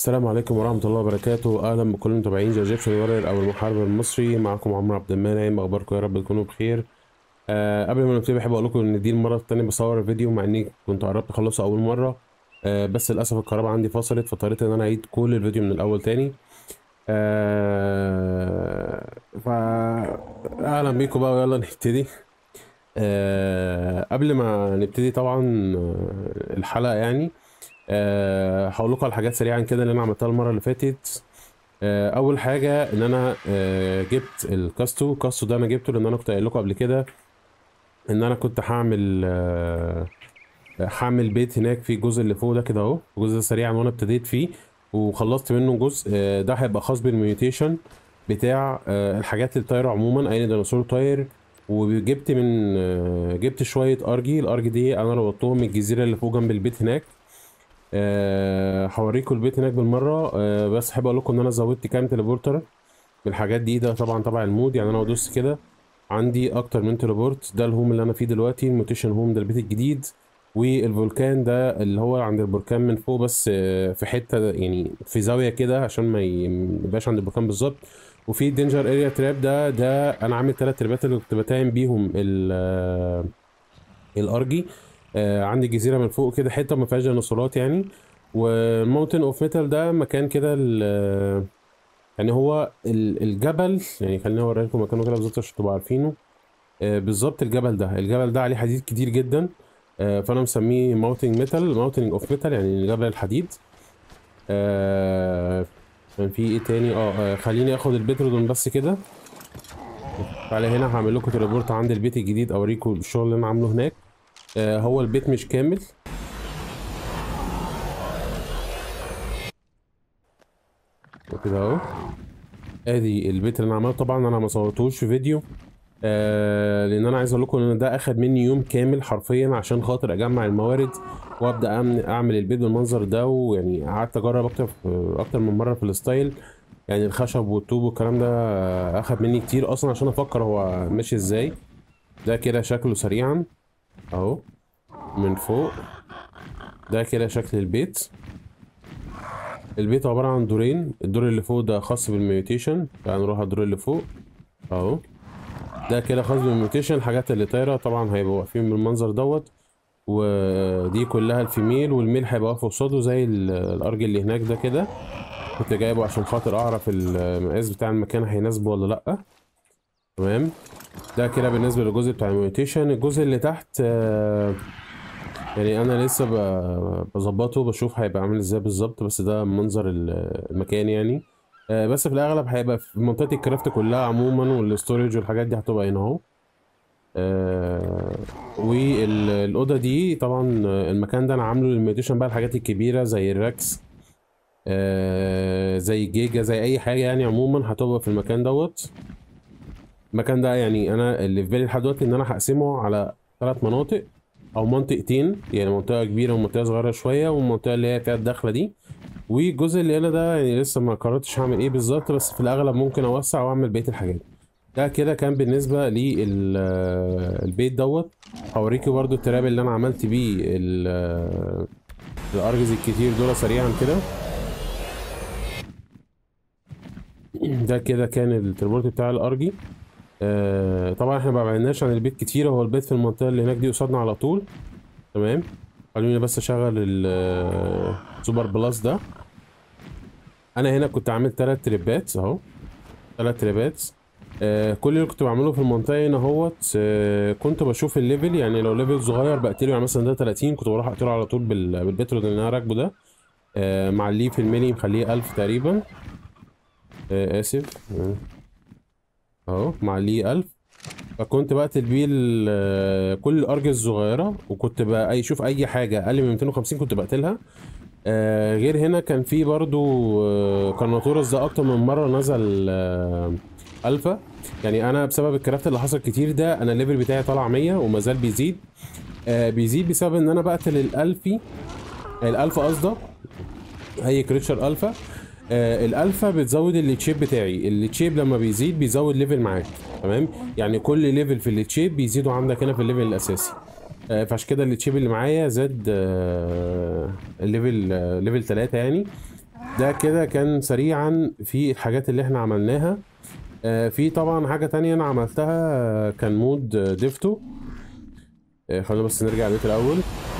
السلام عليكم ورحمة الله وبركاته أهلا بكل متابعين ذا ايجيبشن وارير أو المحارب المصري معكم عمرو عبد المنعم أخباركم يا رب تكونوا بخير آه قبل ما نبتدي بحب أقول لكم إن دي المرة التانية بصور الفيديو مع إني كنت قربت أخلصه أول مرة آه بس للأسف الكهرباء عندي فصلت فاضطريت إن أنا أعيد كل الفيديو من الأول تاني آه فأهلا بيكم بقى ويلا نبتدي آه قبل ما نبتدي طبعا آه، الحلقة يعني آه، هقول لكم على حاجات سريعا كده اللي انا عملتها المره اللي فاتت آه، اول حاجه ان انا آه، جبت الكاستو الكاستو ده انا جبته لان انا كنت قايل لكم قبل كده ان انا كنت هعمل آه، هعمل بيت هناك في الجزء اللي فوق ده كده اهو الجزء ده سريعا وانا ابتديت فيه وخلصت منه جزء آه، ده هيبقى خاص بالميوتيشن بتاع آه، الحاجات اللي طايره عموما اي ديناصور طاير وجبت من آه، جبت شويه ارجي الارجي دي انا ربطتهم من الجزيره اللي فوق جنب البيت هناك آه، هوريكم البيت هناك بالمره آه، بس احب اقول لكم ان انا زودت كام تليبورتر بالحاجات دي ده طبعا تبع المود يعني انا لو دوست كده عندي اكتر من تليبورت ده الهوم اللي انا فيه دلوقتي الموتيشن هوم ده البيت الجديد والفولكان ده اللي هو عند البركان من فوق بس آه، في حته يعني في زاويه كده عشان ما ي- ما يبقاش عند البركان بالظبط وفي دينجر اريا تراب ده ده انا عامل ثلاث تربات اللي كنت بتايم بيهم ال آه، الارجي آه عندي جزيره من فوق كده حته ما فيهاش ديناصورات يعني وماونتن اوف ميتال ده مكان كده ال- يعني هو ال- الجبل يعني خليني اوري لكم مكانه كده بالظبط عشان تبقوا عارفينه آه بالظبط الجبل ده الجبل ده عليه حديد كتير جدا آه فانا مسميه ماونتنج ميتال ماونتنج اوف ميتال يعني جبل الحديد آه كان في ايه تاني اه آه، خليني اخد البترودون بس كده تعالى هنا هعمل لكم تليبورت عند البيت الجديد اوريكم الشغل اللي انا عامله هناك آه هو البيت مش كامل وكده اهو ادي البيت اللي انا عملته طبعا انا ما صورتوش في فيديو آه لان انا عايز اقول لكم ان ده اخد مني يوم كامل حرفيا عشان خاطر اجمع الموارد وابدا أعمل- اعمل البيت بالمنظر ده ويعني قعدت اجرب اكتر اكتر من مره في الستايل يعني الخشب والطوب والكلام ده آه، اخد مني كتير اصلا عشان افكر هو ماشي ازاي ده كده شكله سريعا اهو من فوق ده كده شكل البيت البيت عبارة عن دورين الدور اللي فوق ده خاص بالميوتيشن تعال نروح على الدور اللي فوق اهو ده كده خاص بالميوتيشن الحاجات اللي طايرة طبعا هيبقوا واقفين بالمنظر دوت ودي كلها الفيميل والميل هيبقى واقف قصاده زي ال- الارج اللي هناك ده كده كنت جايبه عشان خاطر اعرف المقاس بتاع المكان هيناسبه ولا لأ تمام ده كده بالنسبة للجزء بتاع الميوتيشن الجزء اللي تحت آه، يعني انا لسه ب- بظبطه بشوف هيبقى عامل ازاي بالظبط بس ده منظر ال- المكان يعني آه، بس في الاغلب هيبقى في منطقة الكرافت كلها عموما والاستورج والحاجات دي هتبقى هنا اهو آه، والأوضة دي طبعا آه، المكان ده أنا عامله للمديتيشن بقى الحاجات الكبيرة زي الراكس آه، زي جيجا زي أي حاجة يعني عموما هتبقى في المكان دوت المكان ده يعني أنا اللي في بالي لحد دلوقتي إن أنا هقسمه على ثلاث مناطق أو منطقتين يعني منطقة كبيرة ومنطقة صغيرة شوية والمنطقة اللي هي فيها الدخلة دي والجزء اللي هنا ده يعني لسه ما قررتش هعمل ايه بالظبط بس في الأغلب ممكن أوسع وأعمل بقية الحاجات ده كده كان بالنسبة للبيت دوت هوريكي برضو التراب اللي انا عملت بيه ال- الارجز الكتير دول سريعا كده ده كده كان التربورت بتاع الارجي آه طبعا احنا ما بعدناش عن البيت كتير هو البيت في المنطقة اللي هناك دي قصادنا على طول تمام خلوني بس اشغل السوبر بلس ده انا هنا كنت عامل تلات تريبات اهو تلات تريبات آه كل اللي كنت بعمله في المنطقة هنا اهوت آه كنت بشوف الليفل يعني لو ليفل صغير بقتله يعني مثلا ده 30 كنت بروح اقتله على طول بال- بالبترول اللي انا راكبه ده آه معليه في الميني مخليه 1000 تقريبا آه اسف آه، اهو معليه 1000 فكنت بقتل بيه ال- آه، كل الارجل الصغيرة وكنت بقى اي اشوف اي حاجة اقل من 250 كنت بقتلها آه غير هنا كان في برضو آه كارناتورس ده اكتر من مرة نزل آه الفا يعني انا بسبب الكرافت اللي حصل كتير ده انا الليفل بتاعي طالع 100 وما زال بيزيد آه بيزيد بسبب ان انا بقتل الالفي الالفا قصده اي كريتشر الفا آه الالفا بتزود التشيب بتاعي التشيب لما بيزيد بيزود ليفل معاك تمام يعني كل ليفل في التشيب بيزيدوا عندك هنا في الليفل الاساسي آه فعشان كده التشيب اللي معايا زاد آه الليفل آه ليفل 3 يعني ده كده كان سريعا في الحاجات اللي احنا عملناها آه، في طبعا حاجة تانية انا عملتها آه، كان مود آه، ديفتو آه، خلينا بس نرجع البيت الاول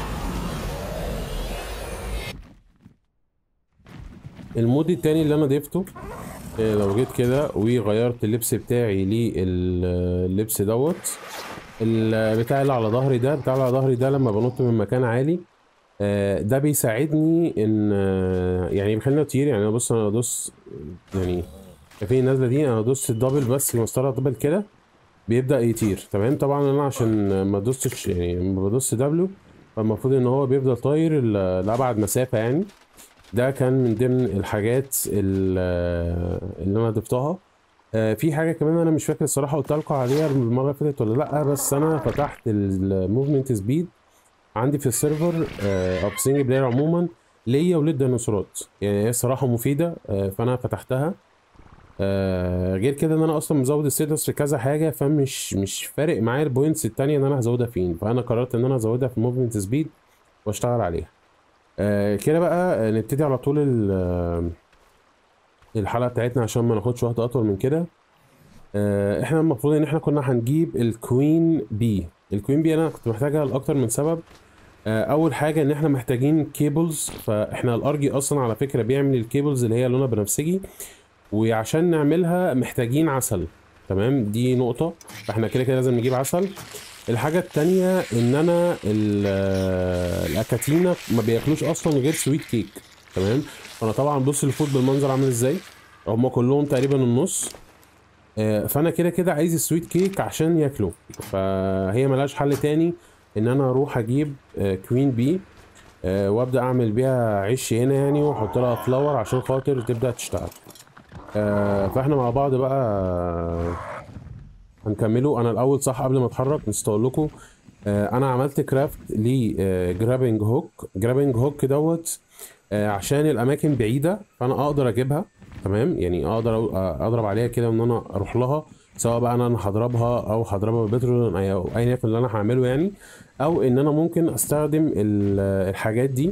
المود التاني اللي انا ضفته آه، لو جيت كده وغيرت اللبس بتاعي للبس دوت البتاع اللي على ظهري ده بتاع اللي على ظهري ده لما بنط من مكان عالي آه، ده بيساعدني ان آه، يعني بيخليني اطير يعني انا بص انا بدوس يعني شايفين النازله دي انا دوست الدبل بس المسطره دبل كده بيبدا يطير تمام طبعا انا عشان ما دوستش يعني لما بدوس دبليو فالمفروض ان هو بيفضل طاير ل- لابعد مسافه يعني ده كان من ضمن الحاجات ال- اللي انا ضفتها آه، في حاجه كمان انا مش فاكر الصراحه قلت لكم عليها المره اللي فاتت ولا لا بس انا فتحت الموفمنت سبيد عندي في السيرفر آه، او في سنجل بلاير عموما ليا وللديناصورات يعني هي الصراحه مفيده آه، فانا فتحتها آه، غير كده ان انا اصلا مزود الستاتس في كذا حاجه فمش مش فارق معايا البوينتس التانية ان انا هزودها فين فانا قررت ان انا ازودها في الموفمنت سبيد واشتغل عليها آه، كده بقى آه، نبتدي على طول ال- آه، الحلقه بتاعتنا عشان ما ناخدش وقت اطول من كده آه، احنا المفروض ان احنا كنا هنجيب الكوين بي الكوين بي انا كنت محتاجها لاكتر من سبب آه، اول حاجه ان احنا محتاجين كيبلز فاحنا الارجي اصلا على فكره بيعمل الكيبلز اللي هي لونها بنفسجي وعشان نعملها محتاجين عسل تمام دي نقطه فاحنا كده كده لازم نجيب عسل الحاجه التانية ان انا ال- آه، الاكاتينا ما بياكلوش اصلا غير سويت كيك تمام فانا طبعا بص الفود بالمنظر عامل ازاي هما كلهم تقريبا النص آه، فانا كده كده عايز السويت كيك عشان ياكلوا فهي ملهاش حل تاني ان انا اروح اجيب آه، كوين بي آه، وابدا اعمل بيها عش هنا يعني واحط لها فلاور عشان خاطر تبدا تشتغل آه، فاحنا مع بعض بقى آه، هنكمله انا الاول صح قبل ما اتحرك نسيت اقول لكم آه، انا عملت كرافت لجرابنج هوك جرابنج هوك دوت آه، عشان الاماكن بعيده فانا اقدر اجيبها تمام يعني اقدر أ- اضرب عليها كده ان انا اروح لها سواء بقى انا أنا هضربها او هضربها بالبترول او ايا يكن اللي انا هعمله يعني او ان انا ممكن استخدم ال- الحاجات دي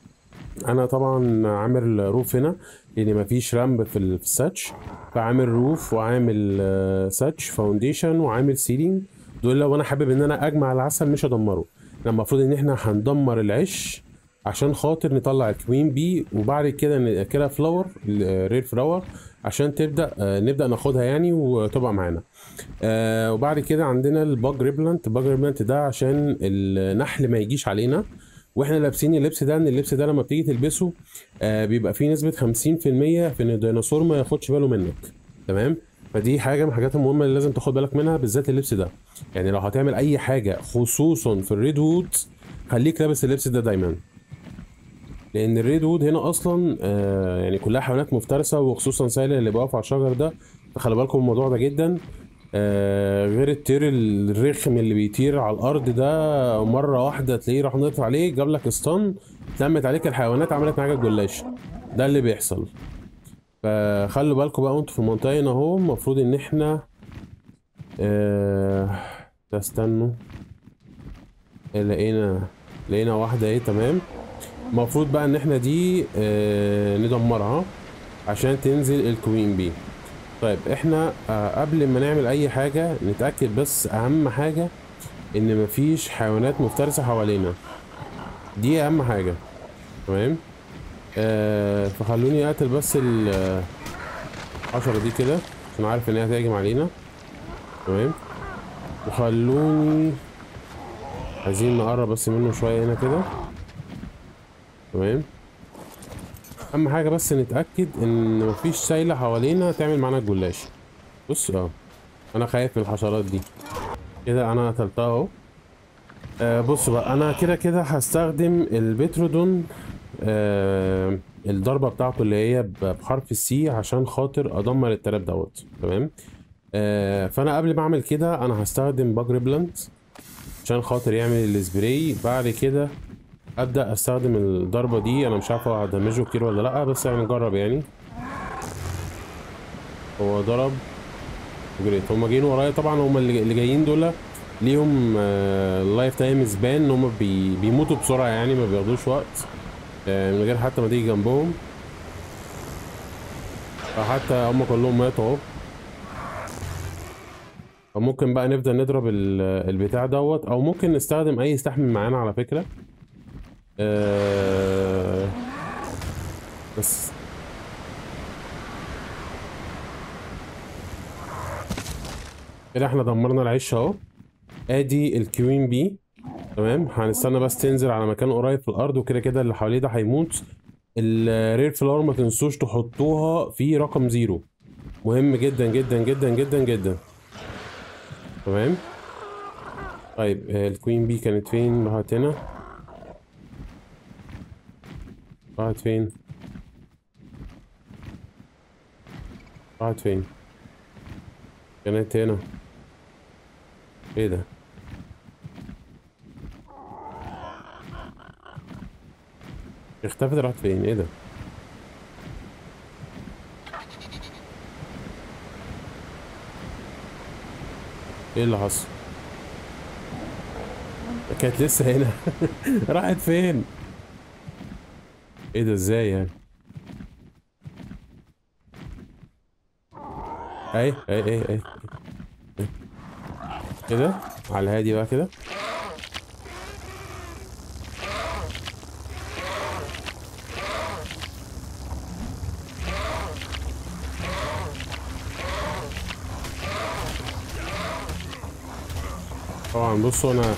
انا طبعا عامل روف هنا لان مفيش رامب في ال- في الساتش فعامل روف وعامل آه، ساتش فاونديشن وعامل سيلينج دول لو انا حابب ان انا اجمع العسل مش ادمره احنا المفروض ان احنا هندمر العش عشان خاطر نطلع الكوين بي وبعد كده ن- كده فلاور رير فلاور عشان تبدا آه، نبدا ناخدها يعني وتبقى معانا آه وبعد كده عندنا الباج ريبلانت الباج ريبلانت ده عشان النحل ما يجيش علينا واحنا لابسين اللبس ده ان اللبس ده لما بتيجي تلبسه آه بيبقى فيه نسبة 50% في ان الديناصور ما ياخدش باله منك تمام فدي حاجة من الحاجات المهمة اللي لازم تاخد بالك منها بالذات اللبس ده يعني لو هتعمل اي حاجة خصوصا في الريد وود خليك لابس اللبس ده دايما لان الريد وود هنا اصلا آه يعني كلها حيوانات مفترسه وخصوصا سايلة اللي بيقف على الشجر ده فخلي بالكم من الموضوع ده جدا آه غير الطير الرخم اللي بيطير على الارض ده مره واحده تلاقيه راح نطط عليه جاب لك اسطن اتلمت عليك الحيوانات عملت معاك الجلاش ده اللي بيحصل فخلوا بالكم بقى وانتوا في المنطقه هنا اهو المفروض ان احنا آه تستنوا لقينا لقينا واحده ايه تمام المفروض بقى ان احنا دي آه ندمرها عشان تنزل الكوين بي طيب احنا آه قبل ما نعمل اي حاجة نتأكد بس اهم حاجة ان مفيش حيوانات مفترسة حوالينا دي اهم حاجة تمام آه فخلوني اقتل بس الحشرة دي كده عشان عارف ان هي هتهاجم علينا تمام وخلوني عايزين نقرب بس منه شوية هنا كده تمام اهم حاجه بس نتاكد ان مفيش سايله حوالينا تعمل معانا الجلاش بص اه انا خايف من الحشرات دي كده انا قتلتها اهو آه بص بقى انا كده كده هستخدم البترودون آه الضربه بتاعته اللي هي ب- بحرف السي عشان خاطر ادمر التراب دوت تمام آه فانا قبل ما اعمل كده انا هستخدم باج ريبلانت عشان خاطر يعمل السبراي بعد كده ابدا استخدم الضربه دي انا مش عارف هو هدمجه كتير ولا لا بس يعني نجرب يعني هو ضرب جريت هما جايين ورايا طبعا هما اللي اللي جايين دول ليهم لايف تايم سبان ان هما بي بيموتوا بسرعه يعني ما بياخدوش وقت آه، من غير حتى ما تيجي جنبهم فحتى هم كلهم ماتوا اهو فممكن بقى نبدأ نضرب ال- البتاع دوت او ممكن نستخدم اي استحمل معانا على فكرة آه بس كده احنا دمرنا العش اهو ادي الكوين بي تمام هنستنى بس تنزل على مكان قريب في الارض وكده كده اللي حواليه ده هيموت الرير فلاور ما تنسوش تحطوها في رقم زيرو مهم جدا جدا جدا جدا جدا تمام طيب آه، الكوين بي كانت فين راحت هنا راحت فين راحت فين كانت هنا ايه ده اختفت راحت فين ايه ده ايه اللي حصل كانت لسه هنا راحت فين ايه ده ازاي يعني اي اي اي اي كده على الهادي بقى كده طبعا بصوا انا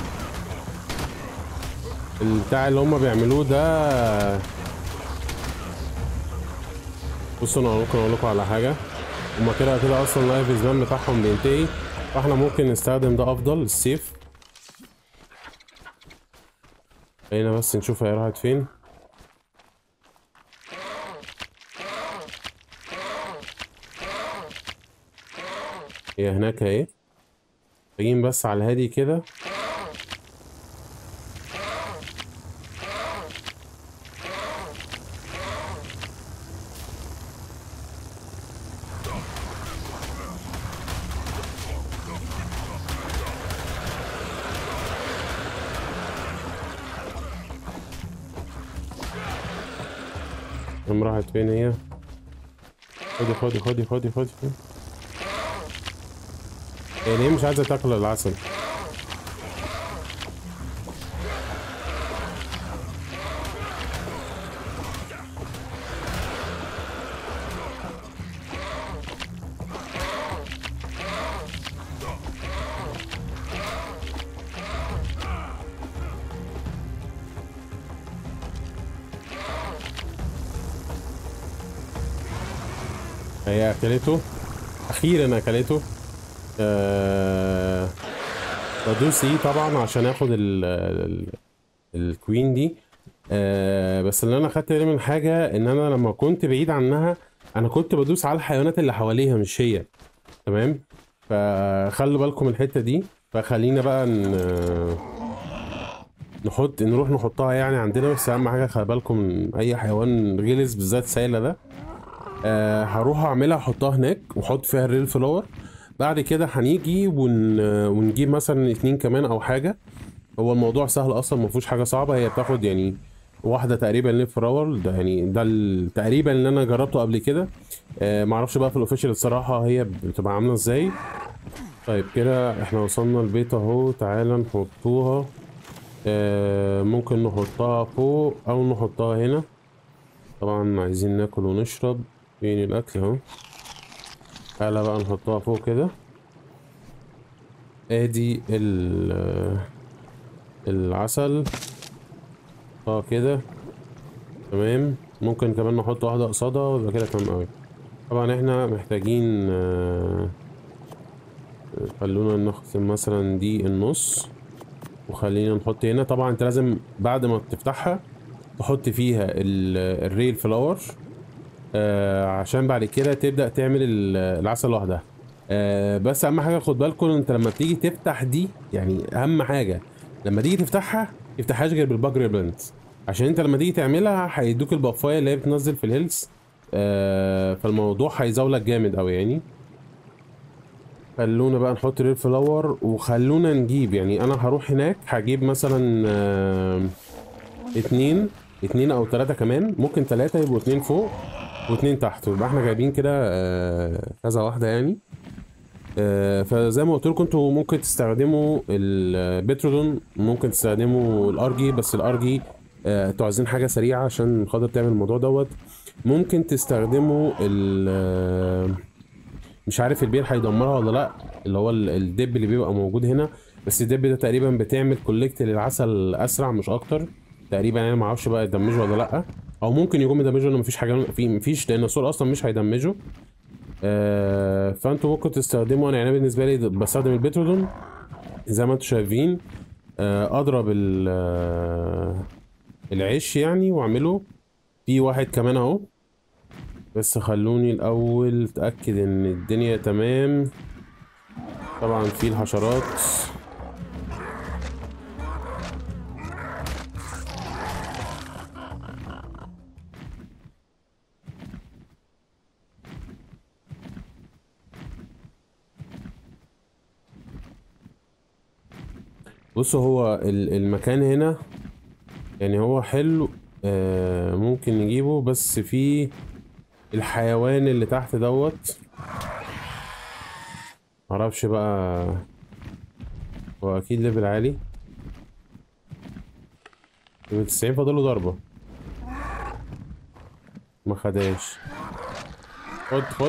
البتاع اللي هما بيعملوه ده بصوا انا ممكن اقول لكم على حاجه هما كده كده اصلا اللايف سبان بتاعهم بينتهي فاحنا ممكن نستخدم ده افضل السيف خلينا بس نشوف هي راحت فين هي هناك اهي محتاجين بس على الهادي كده قام راحت فين هي خدي خدي خدي خدي خدي خدي هي ليه مش عايزة تاكل العسل هي اكلته اخيرا اكلته آه بدوس ايه طبعا عشان اخد ال ال الكوين دي آه بس اللي انا خدت بالي من حاجه ان انا لما كنت بعيد عنها انا كنت بدوس على الحيوانات اللي حواليها مش هي تمام فخلوا بالكم الحته دي فخلينا بقى ن... نحط نروح نحطها يعني عندنا بس اهم حاجه خلي بالكم من اي حيوان غلس بالذات سايله ده آه هروح اعملها احطها هناك واحط فيها الريل فلاور بعد كده هنيجي ون... ونجيب مثلا اتنين كمان او حاجه هو الموضوع سهل اصلا ما فيهوش حاجه صعبه هي بتاخد يعني واحده تقريبا ليف فلاور ده يعني ده ال- تقريبا اللي انا جربته قبل كده آه معرفش بقى في الاوفيشال الصراحه هي بتبقى عامله ازاي طيب كده احنا وصلنا البيت اهو تعالى نحطوها آه ممكن نحطها فوق او نحطها هنا طبعا عايزين ناكل ونشرب فين الاكل اهو تعالى بقى نحطها فوق كده ادي ال العسل اه كده تمام ممكن كمان نحط واحدة قصادها ويبقى كده تمام اوي طبعا احنا محتاجين آه، خلونا نختم مثلا دي النص وخلينا نحط هنا طبعا انت لازم بعد ما تفتحها تحط فيها ال- الريل فلاور آه عشان بعد كده تبدأ تعمل ال- العسل لوحدها آه بس اهم حاجه خد بالكم انت لما تيجي تفتح دي يعني اهم حاجه لما تيجي تفتحها تفتحهاش غير بالباج ريبلنت عشان انت لما تيجي تعملها هيدوك البفايه اللي هي بتنزل في الهيلث آه فالموضوع هيزاولك جامد قوي يعني خلونا بقى نحط ريل فلاور وخلونا نجيب يعني انا هروح هناك هجيب مثلا آه اتنين اتنين او تلاتة كمان ممكن تلاتة يبقوا اتنين فوق واتنين تحت يبقى احنا جايبين كده آه، كذا واحدة يعني آه، فزي ما قلت لكم انتوا ممكن تستخدموا البترودون ممكن تستخدموا الارجي بس الارجي آه، انتوا عايزين حاجة سريعة عشان خاطر تعمل الموضوع دوت ممكن تستخدموا ال آه، مش عارف البير هيدمرها ولا لا اللي هو ال- الدب اللي بيبقى موجود هنا بس الدب ده تقريبا بتعمل كولكت للعسل اسرع مش اكتر تقريبا انا ما اعرفش بقى يدمجه ولا لا او ممكن يكون مدمجه لان مفيش حاجه في مفيش ديناصور اصلا مش هيدمجه آه فانتوا ممكن تستخدموا انا يعني بالنسبه لي بستخدم البترودون زي ما انتوا شايفين آه اضرب ال- آه، العيش يعني واعمله في واحد كمان اهو بس خلوني الاول اتاكد ان الدنيا تمام طبعا في الحشرات بص هو ال- المكان هنا يعني هو حلو آه ممكن نجيبه بس في الحيوان اللي تحت دوت معرفش بقى هو اكيد ليفل عالي ليفل 90 فاضله ضربة ما خداش خد خد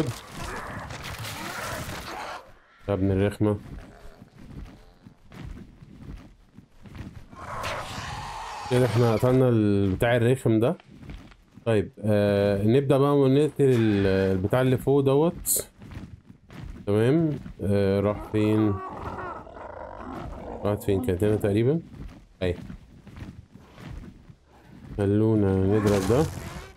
يا ابن الرخمة كده احنا قتلنا البتاع الرخم ده طيب آه نبدأ بقى ونقتل ال- البتاع اللي فوق دوت تمام آه راح فين راحت فين كانت هنا تقريبا اي خلونا نضرب ده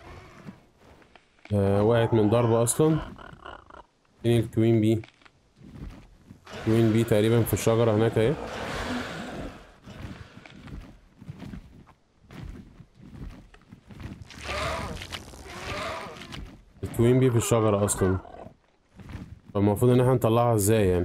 آه وقعت من ضربة اصلا فين الكوين بي كوين بي تقريبا في الشجرة هناك اهي الكوين بي في الشجرة اصلا فالمفروض ان احنا نطلعها ازاي يعني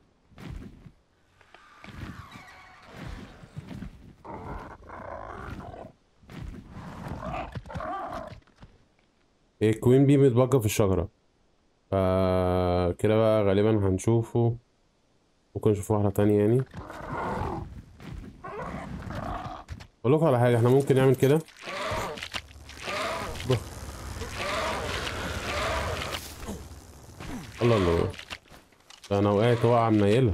هي الكوين بي متبقى في الشجرة فا كده بقى غالبا هنشوفه ممكن نشوف واحدة تانية يعني اقول لكم على حاجة احنا ممكن نعمل كده بخ. الله الله ده انا وقعت وقعة منيلة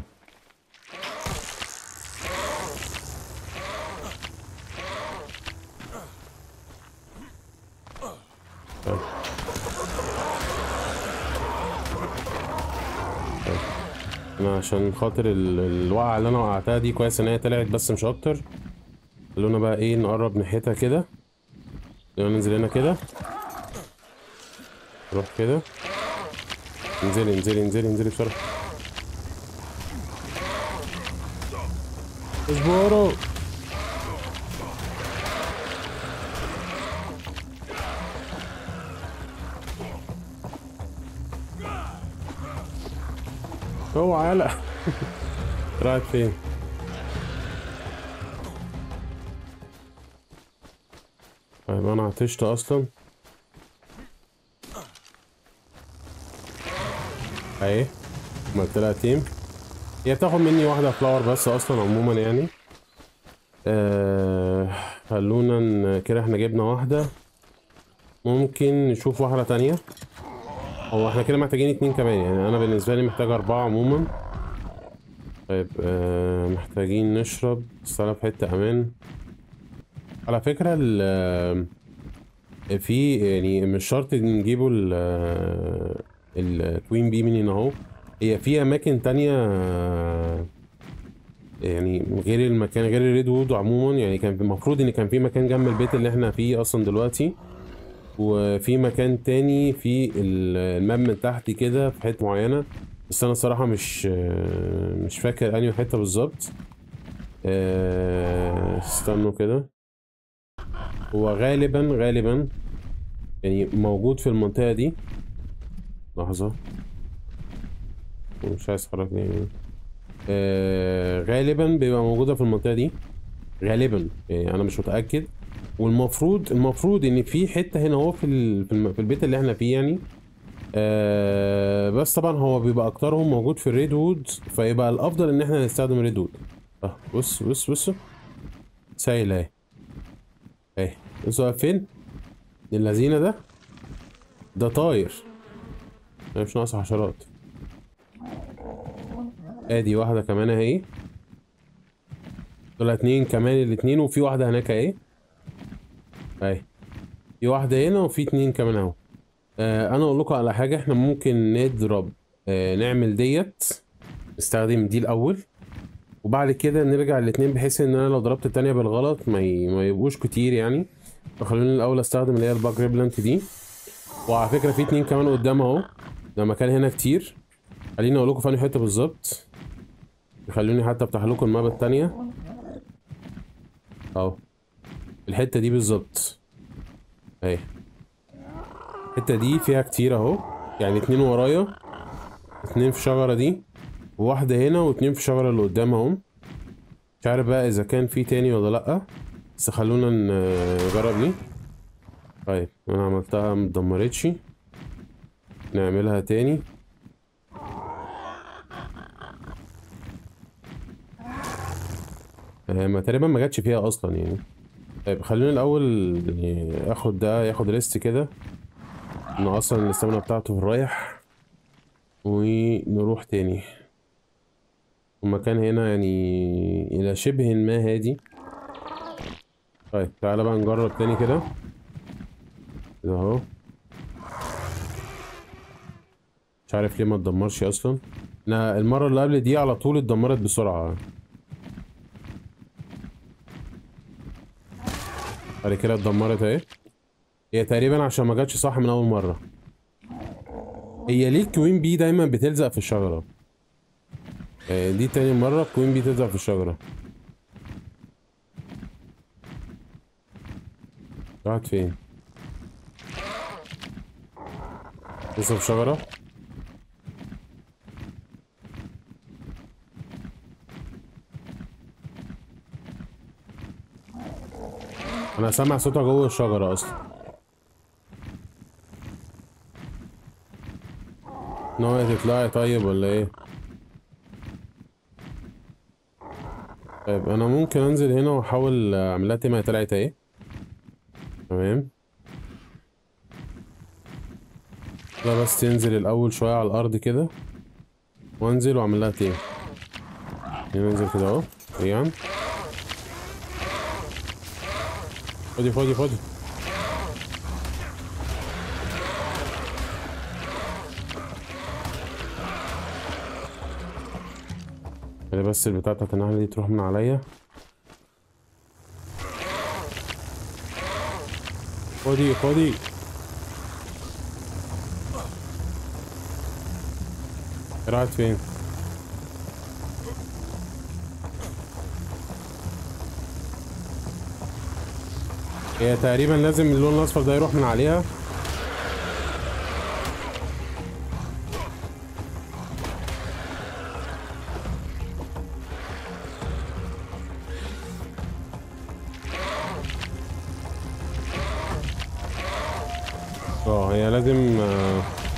طيب. طيب. انا عشان خاطر ال- الوقعة اللي انا وقعتها دي كويس ان هي طلعت بس مش اكتر خلونا بقى ايه نقرب ناحيتها كده خلونا ننزل هنا كده نروح كده انزلي انزلي انزلي انزلي بسرعة اصبروا اوعى يلا راحت فين طيب انا عطشت اصلا اهي عملت لها تيم هي بتاخد مني واحدة فلاور بس اصلا عموما يعني آه خلونا ن- كده احنا جبنا واحدة ممكن نشوف واحدة تانية هو احنا كده محتاجين اتنين كمان يعني انا بالنسبة لي محتاج اربعة عموما طيب آه محتاجين نشرب بس انا في حتة امان على فكرة ال في يعني مش شرط نجيبه ال الكوين بي من هنا اهو هي في اماكن تانية يعني غير المكان غير الريد وود عموما يعني كان المفروض ان كان في مكان جنب البيت اللي احنا فيه اصلا دلوقتي وفي مكان تاني في ال- الماب من تحت كده في حتة معينة بس انا الصراحة مش مش فاكر انهي حتة بالظبط آه، استنوا كده هو غالبا غالبا يعني موجود في المنطقة دي لحظة مش عايز اتحرك يعني آه غالبا بيبقى موجودة في المنطقة دي غالبا يعني أنا مش متأكد والمفروض المفروض ان في حته هنا اهو في ال- في الم- في البيت اللي احنا فيه يعني آه بس طبعا هو بيبقى اكترهم موجود في الريد وود فيبقى الافضل ان احنا نستخدم الريد وود اه بص بص بص سايل اهي اهي بصوا واقف فين اللذينه ده ده طاير أنا مش ناقص حشرات ادي واحده كمان اهي دول اتنين كمان الاتنين وفي واحده هناك اهي اهي في واحده هنا وفي اتنين كمان اهو آه انا اقول لكم على حاجه احنا ممكن نضرب آه نعمل ديت نستخدم دي الاول وبعد كده نرجع الاتنين بحيث ان انا لو ضربت التانية بالغلط ما, ي... ما يبقوش كتير يعني فخلوني الاول استخدم اللي هي الباك ريبلانت دي وعلى فكره في اتنين كمان قدام اهو ده مكان هنا كتير خليني اقول لكم في انهي حته بالظبط خلوني حتى افتح لكم المابا التانية اهو الحته دي بالظبط اهي الحته دي فيها كتير اهو يعني اتنين ورايا اتنين في الشجره دي وواحده هنا واتنين في الشجره اللي قدام اهم مش عارف بقى اذا كان في تاني ولا لا بس خلونا نجرب دي طيب انا عملتها متدمرتش نعملها تاني آه، ما تقريبا ما جاتش فيها اصلا يعني طيب خلينا الاول يعني اخد ده ياخد ريست كده ان اصلا الاستامينا بتاعته في الرايح ونروح تاني المكان هنا يعني الى شبه ما هادي طيب تعالى بقى نجرب تاني كده كده اهو مش عارف ليه ما اتدمرش اصلا انا المره اللي قبل دي على طول اتدمرت بسرعه بعد كده اتدمرت اهي هي تقريبا عشان ما جاتش صح من اول مره هي ليه الكوين بي دايما بتلزق في الشجره آه، دي تاني مره الكوين بي تلزق في الشجره راحت فين لسه في الشجره انا سامع صوتها جوه الشجره اصلا ناوية تطلعي طيب ولا ايه طيب انا ممكن انزل هنا واحاول اعملها تما طلعت اهي تمام لا بس تنزل الاول شويه على الارض كده وانزل واعمل لها تيم ننزل كده اهو سريعا خدي خدي خدي خلي بس البتاع بتاعت النحلة دي تروح من عليا خدي خدي راحت فين هي تقريبا لازم اللون الاصفر ده يروح من عليها اه هي لازم آه،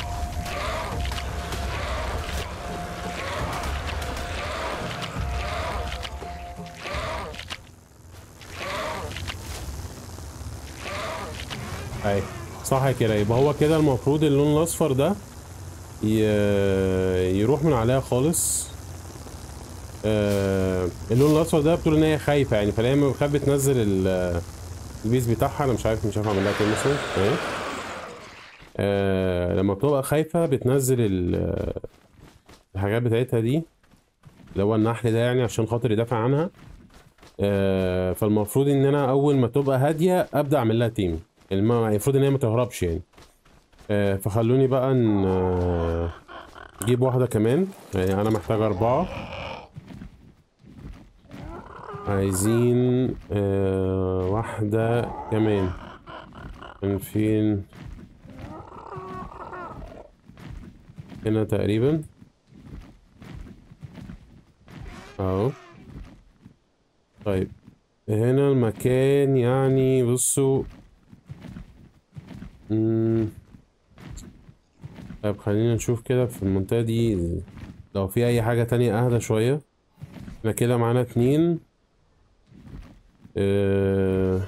اي صح كده يبقى هو كده المفروض اللون الاصفر ده ي- يروح من عليها خالص آه، اللون الاصفر ده بتقول ان هي خايفه يعني فهي لما بتخاف بتنزل ال- البيس بتاعها انا مش عارف مش عارف اعمل لها كده مثلا اهي آه، لما بتبقى خايفه بتنزل ال- الحاجات بتاعتها دي اللي هو النحل ده يعني عشان خاطر يدافع عنها آه، فالمفروض ان انا اول ما تبقى هاديه ابدا اعمل لها تيم الم- المفروض ان هي ما تهربش يعني آه، فخلوني بقى ن- آه، نجيب واحده كمان يعني انا محتاج اربعه عايزين آه، واحده كمان كان فين هنا تقريبا اهو طيب هنا المكان يعني بصوا مم. طيب خلينا نشوف كده في المنطقة دي لو في أي حاجة تانية أهدى شوية احنا كده معانا اتنين اه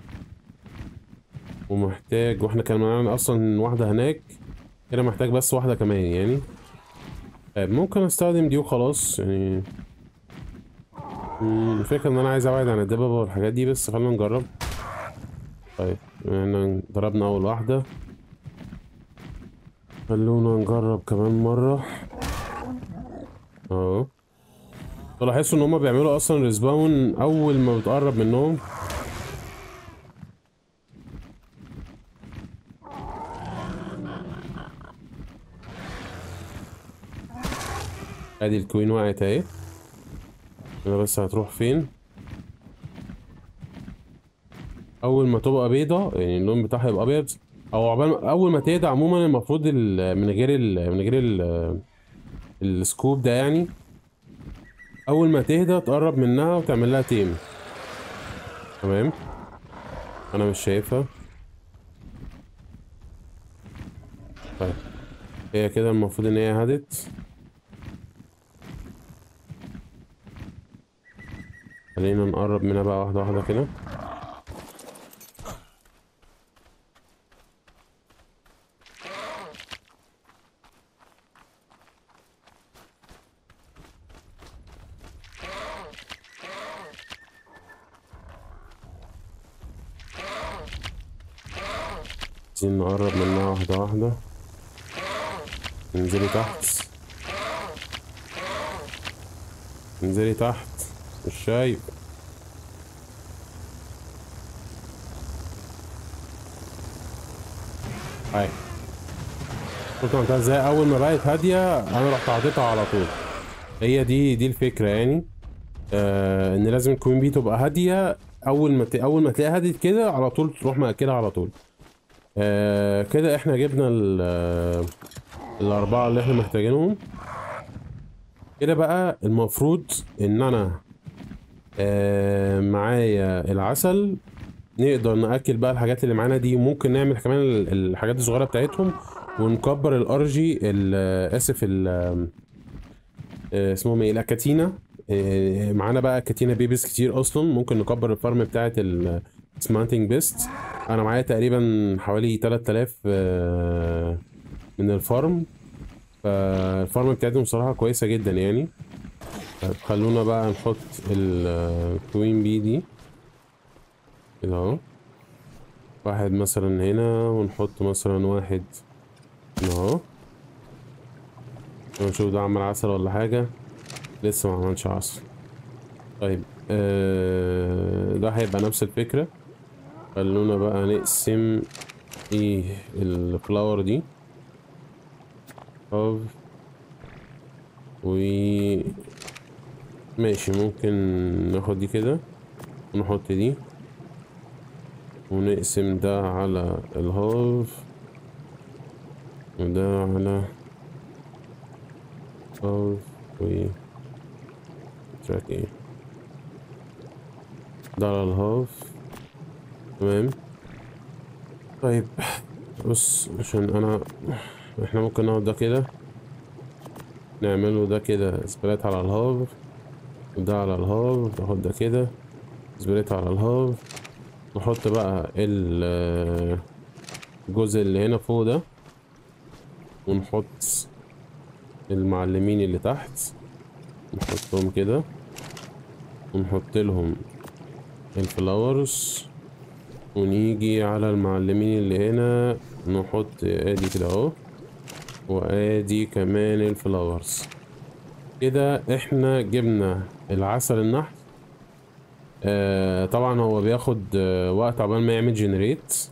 ومحتاج واحنا كان معانا أصلا واحدة هناك كده محتاج بس واحدة كمان يعني طيب ممكن استخدم دي وخلاص يعني مم، الفكرة ان انا عايز ابعد عن الدببة والحاجات دي بس خلينا نجرب طيب احنا ضربنا اول واحدة خلونا نجرب كمان مرة اهو تلاحظوا ان هما بيعملوا اصلا ريسباون اول ما بتقرب منهم ادي الكوين وقعت اهي انا بس هتروح فين اول ما تبقى بيضة يعني اللون بتاعها يبقى ابيض او عقبال اول ما تهدى عموما المفروض ال- من غير ال من غير ال السكوب ده يعني اول ما تهدى تقرب منها وتعمل لها تيم تمام انا مش شايفها طيب هي كده المفروض ان هي هدت خلينا نقرب منها بقى واحدة واحدة كده عايزين نقرب منها واحدة واحدة انزلي تحت انزلي تحت مش شايف هاي شفت عملتها ازاي اول ما بقت هادية انا رحت حاططها على طول هي دي دي الفكرة يعني آه ان لازم الكوين بي تبقى هادية اول ما ت... اول ما تلاقيها هديت كده على طول تروح مأكلها على طول آه كده احنا جبنا ال آه، الأربعة اللي احنا محتاجينهم كده بقى المفروض إن أنا آه معايا العسل نقدر نأكل بقى الحاجات اللي معانا دي ممكن نعمل كمان ال- الحاجات الصغيرة بتاعتهم ونكبر الأرجي ال- آسف ال آه، اسمهم ايه الأكاتينا آه، معانا بقى كاتينا بيبيز كتير أصلا ممكن نكبر الفارم بتاعت السمانتنج بيست أنا معايا تقريبا حوالي 3000 آه، من الفارم فالفارم بتاعتهم بصراحة كويسة جدا يعني طيب خلونا بقى نحط الكوين بي دي كده اهو واحد مثلا هنا ونحط مثلا واحد هنا اهو نشوف ده عمل عسل ولا حاجة لسه ما عملش عسل طيب آه ده هيبقى نفس الفكرة خلونا بقى نقسم ايه الفلاور دي اوف و ماشي ممكن ناخد دي كده ونحط دي ونقسم ده على الهاف وده على هاف و تراك ايه ده على الهاف تمام طيب بص عشان انا احنا ممكن ناخد ده كده نعمله ده كده سبلات على الهاف وده على الهاف ناخد ده كده سبلات على الهاف نحط بقى ال- الجزء اللي هنا فوق ده ونحط المعلمين اللي تحت نحطهم كده ونحط لهم الفلاورز ونيجي على المعلمين اللي هنا نحط ادي كده اهو وادي كمان الفلاورز كده احنا جبنا العسل النحل آه طبعا هو بياخد آه وقت عقبال ما يعمل جنريت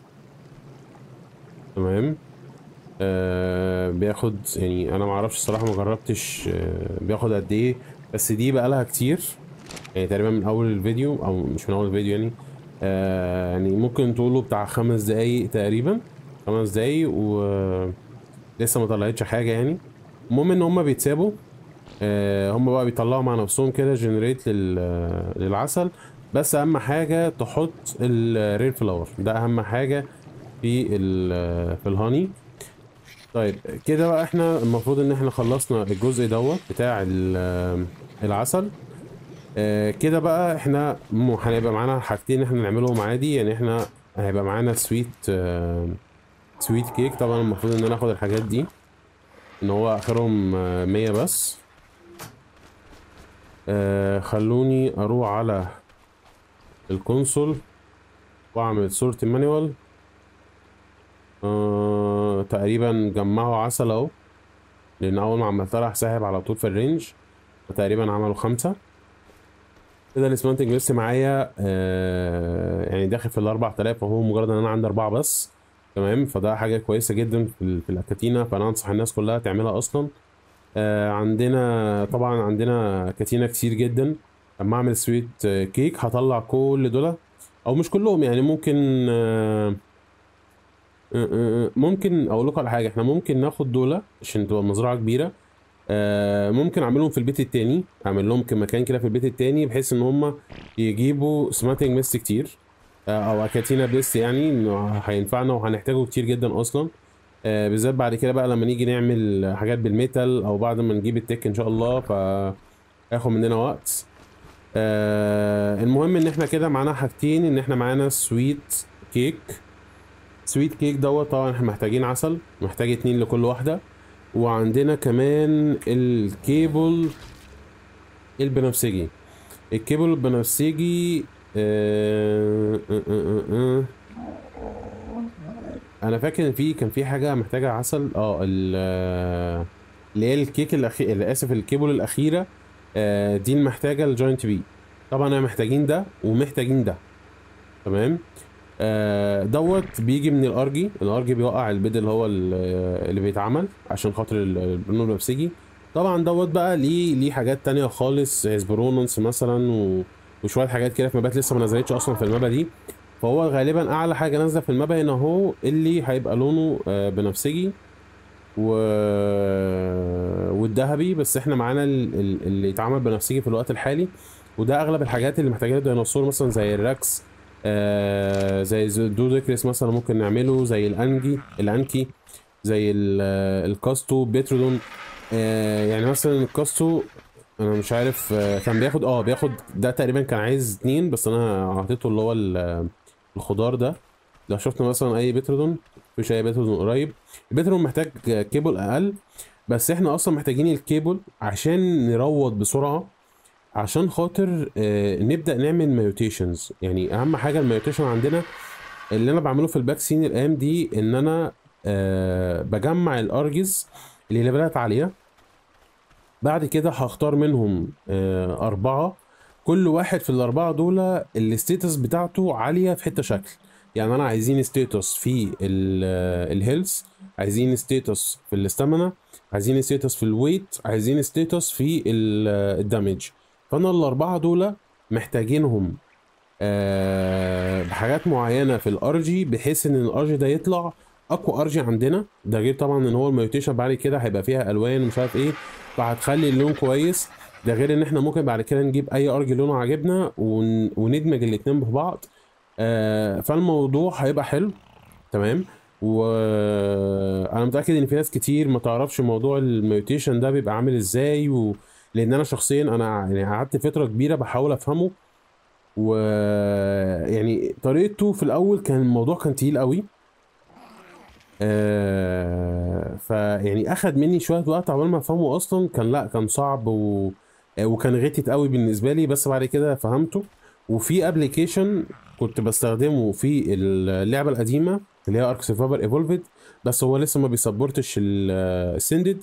تمام آه بياخد يعني انا معرفش الصراحه ما جربتش آه بياخد قد ايه بس دي بقالها كتير يعني تقريبا من اول الفيديو او مش من اول الفيديو يعني آه يعني ممكن تقولوا بتاع خمس دقايق تقريبا خمس دقايق و لسه ما طلعتش حاجه يعني المهم ان هما بيتسابوا آه هم بقى بيطلعوا مع نفسهم كده جنريت لل... للعسل بس اهم حاجه تحط الريل فلاور ده اهم حاجه في ال في الهاني طيب كده بقى احنا المفروض ان احنا خلصنا الجزء دوت بتاع ال- العسل آه، كده بقى احنا م- هنبقى معانا حاجتين احنا نعملهم عادي يعني احنا هيبقى معانا سويت آه، سويت كيك طبعا المفروض ان انا اخد الحاجات دي ان هو اخرهم آه، مية بس آه، خلوني اروح على الكونسول واعمل صورة مانيوال آه، تقريبا جمعوا عسل اهو لان اول ما عملتها راح ساحب على طول في الرينج فتقريبا عملوا خمسة كده السمانتنج لسه معايا آه يعني داخل في ال 4000 وهو مجرد ان انا عندي اربعه بس تمام فده حاجه كويسه جدا في, ال- في الاكاتينا فانا انصح الناس كلها تعملها اصلا آه عندنا طبعا عندنا كاتينا كتير جدا لما اعمل سويت آه، كيك هطلع كل دول او مش كلهم يعني ممكن آه آه، آه، ممكن اقول لكم على حاجه احنا ممكن ناخد دول عشان تبقى مزرعه كبيره آه، ممكن اعملهم في البيت التاني اعمل لهم مكان كده في البيت التاني بحيث ان هم يجيبوا سماتنج ميست كتير آه، او اكاتينا بليس يعني انه هينفعنا وهنحتاجه كتير جدا اصلا آه، بالذات بعد كده بقى لما نيجي نعمل حاجات بالميتال او بعد ما نجيب التك ان شاء الله فهياخد مننا وقت آه، المهم ان احنا كده معانا حاجتين ان احنا معانا سويت كيك سويت كيك دوت طبعا احنا محتاجين عسل محتاج اتنين لكل واحدة وعندنا كمان الكيبل البنفسجي الكيبل البنفسجي آه آه آه آه. انا فاكر ان في كان في حاجه محتاجه عسل اه ال- آه، اللي هي الكيك الاخير اللي اسف الكيبل الاخيره آه دي المحتاجه الجوينت بي طبعا احنا محتاجين ده ومحتاجين ده تمام آه دوت بيجي من الارجي الارجي بيوقع البيض اللي هو ال- اللي بيتعمل عشان خاطر ال- البرونو البنفسجي طبعا دوت بقى ليه ليه حاجات تانية خالص هيسبرونونس مثلا و... وشويه حاجات كده في مبات لسه ما نزلتش اصلا في المابا دي فهو غالبا اعلى حاجه نازله في المابا هنا اهو اللي هيبقى لونه آه، بنفسجي و... والذهبي بس احنا معانا ال- ال- اللي يتعمل بنفسجي في الوقت الحالي وده اغلب الحاجات اللي محتاجها الديناصور مثلا زي الراكس آه زي ز- دوديكريس مثلا ممكن نعمله زي الانجي الانكي زي ال- آه، الكاستو بيترودون آه يعني مثلا الكاستو انا مش عارف آه كان بياخد اه بياخد ده تقريبا كان عايز اتنين بس انا اعطيته اللي هو ال- الخضار ده لو شفنا مثلا اي بيترودون مفيش اي بيترودون قريب البيترودون محتاج كيبل اقل بس احنا اصلا محتاجين الكيبل عشان نروض بسرعه عشان خاطر آه، نبدا نعمل ميوتيشنز يعني اهم حاجه الميوتيشن عندنا اللي انا بعمله في الباك سين الايام دي ان انا آه، بجمع الارجز اللي ليفلات عاليه بعد كده هختار منهم آه، أربعة كل واحد في الأربعة دول الستيتس بتاعته عالية في حتة شكل يعني أنا عايزين ستيتس في الهيلث عايزين ستيتس في الاستامينا عايزين ستيتس في الويت عايزين ستيتس في الدامج فأنا الأربعة دول محتاجينهم آه، بحاجات معينة في الارجي بحيث ان الارجي ده يطلع اقوى ارجي عندنا ده غير طبعا ان هو الميوتيشن بعد كده هيبقى فيها الوان ومش عارف ايه فهتخلي اللون كويس ده غير ان احنا ممكن بعد كده نجيب اي ارجي لونه عاجبنا ون... وندمج الاتنين ببعض آه فالموضوع هيبقى حلو تمام وانا متاكد ان في ناس كتير ما تعرفش موضوع الميوتيشن ده بيبقى عامل ازاي و... لان انا شخصيا انا يعني قعدت فتره كبيره بحاول افهمه و يعني طريقته في الاول كان الموضوع كان تقيل قوي آه فيعني اخد مني شويه وقت عقبال ما افهمه اصلا كان لا كان صعب و... آه، وكان غتت قوي بالنسبه لي بس بعد كده فهمته وفي ابلكيشن كنت بستخدمه في اللعبه القديمه اللي هي ارك سرفايفر ايفولفد بس هو لسه ما بيسبورتش السندد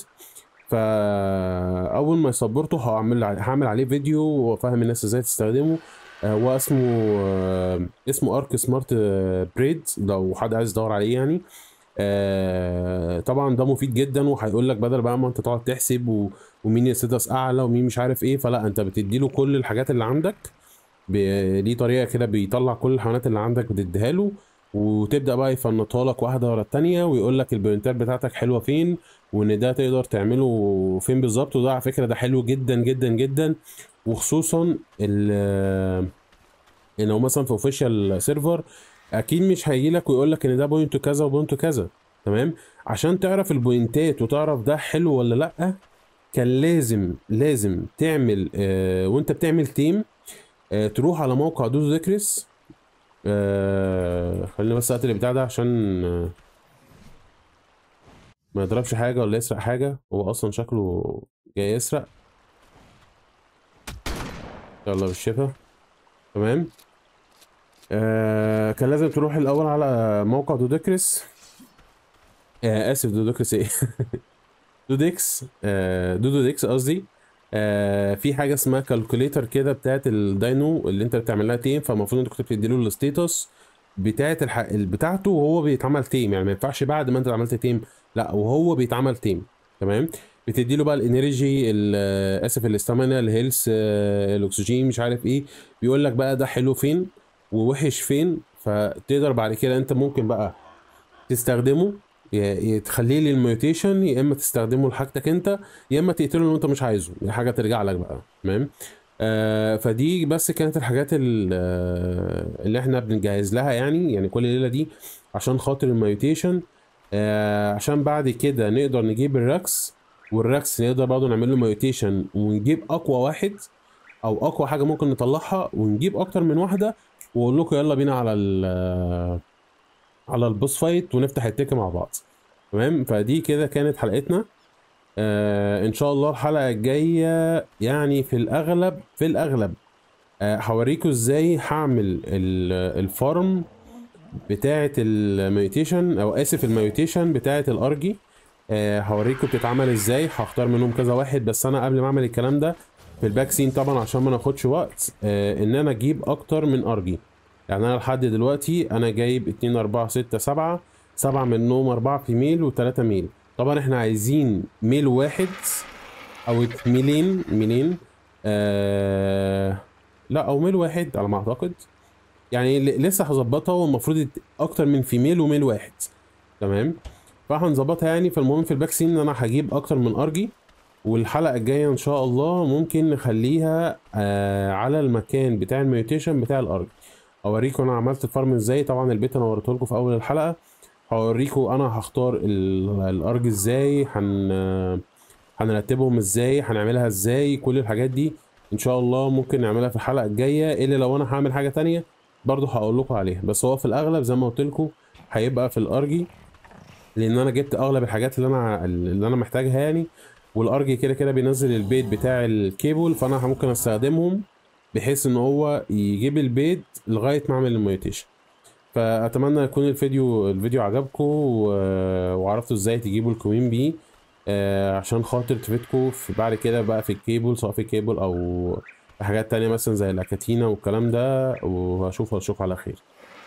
فاول ما يسبورته هعمل هعمل عليه فيديو وافهم الناس ازاي تستخدمه آه، هو اسمه آه، اسمه ارك سمارت بريد لو حد عايز يدور عليه يعني آه، طبعا ده مفيد جدا وهيقول لك بدل بقى ما انت تقعد تحسب و... ومين الستاتس اعلى ومين مش عارف ايه فلا انت بتدي له كل الحاجات اللي عندك ب... ليه طريقه كده بيطلع كل الحيوانات اللي عندك بتديها له وتبدا بقى يفنطها لك واحده ورا التانيه ويقول لك البوينتات بتاعتك حلوه فين وان ده تقدر تعمله فين بالظبط وده على فكره ده حلو جدا جدا جدا وخصوصا ال يعني لو مثلا في اوفيشال سيرفر اكيد مش هيجي لك ويقول لك ان ده بوينت كذا وبوينت كذا تمام عشان تعرف البوينتات وتعرف ده حلو ولا لا كان لازم لازم تعمل آه وانت بتعمل تيم آه تروح على موقع دوزو ذكرس آه خلينا بس اقتل البتاع ده عشان آه ما يضربش حاجة ولا يسرق حاجة هو أصلا شكله جاي يسرق يلا بالشفا تمام آه كان لازم تروح الأول على موقع دودكريس آه آسف دودكريس إيه دودكس آه دودودكس قصدي آه في حاجة اسمها كالكوليتر كده بتاعت الداينو اللي أنت بتعمل لها تيم فالمفروض أنت كنت بتديله الستيتس بتاعت الح... بتاعته وهو بيتعمل تيم يعني ما ينفعش بعد ما انت عملت تيم لا وهو بيتعمل تيم تمام بتدي له بقى الانرجي ال- اسف الاستامينا الهيلث آه، الاكسجين مش عارف ايه بيقول لك بقى ده حلو فين ووحش فين فتقدر بعد كده انت ممكن بقى تستخدمه يا يا تخليه للميوتيشن يا اما تستخدمه لحاجتك انت يا اما تقتله لو انت مش عايزه دي حاجه ترجع لك بقى تمام آه فدي بس كانت الحاجات ال- آه، اللي احنا بنجهز لها يعني يعني كل الليله دي عشان خاطر الميوتيشن آه عشان بعد كده نقدر نجيب الركس والركس نقدر برضه نعمل له ميوتيشن ونجيب اقوى واحد او اقوى حاجه ممكن نطلعها ونجيب اكتر من واحده واقول لكم يلا بينا على ال على البوس فايت ونفتح التيكه مع بعض تمام فدي كده كانت حلقتنا آه ان شاء الله الحلقه الجايه يعني في الاغلب في الاغلب آه هوريكم ازاي هعمل ال- الفارم بتاعه الميوتيشن او اسف الميوتيشن بتاعه الارجي آه هوريكم بتتعمل ازاي هختار منهم كذا واحد بس انا قبل ما اعمل الكلام ده في الباك سين طبعا عشان ما ناخدش وقت آه ان انا اجيب اكتر من ارجي يعني انا لحد دلوقتي انا جايب 2 4 6 7 سبعة منهم أربعة في ميل وتلاتة ميل طبعا احنا عايزين ميل واحد أو ميلين ميلين آه لا أو ميل واحد على ما أعتقد يعني ل- لسه هظبطها والمفروض يت- أكتر من في ميل وميل واحد تمام فهنظبطها يعني فالمهم في الباك سين ان انا هجيب اكتر من ارجي والحلقه الجايه ان شاء الله ممكن نخليها آه على المكان بتاع الميوتيشن بتاع الارجي اوريكم انا عملت الفارم ازاي طبعا البيت انا وريته لكم في اول الحلقه هوريكم انا هختار ال- الارج ازاي هن هنرتبهم ازاي هنعملها ازاي كل الحاجات دي ان شاء الله ممكن نعملها في الحلقه الجايه الا لو انا هعمل حاجه تانية برضو هقول لكم عليها بس هو في الاغلب زي ما قلت لكم هيبقى في الارجي لان انا جبت اغلب الحاجات اللي انا اللي انا محتاجها يعني والارجي كده كده بينزل البيت بتاع الكيبل فانا ممكن استخدمهم بحيث ان هو يجيب البيت لغايه ما اعمل الميوتيشن فاتمنى يكون الفيديو الفيديو عجبكم و- وعرفتوا ازاي تجيبوا الكوين بي آه، عشان خاطر تفيدكم في بعد كده بقى في الكيبل سواء في الكيبل او في حاجات تانية مثلا زي الاكاتينا والكلام ده واشوف اشوف على خير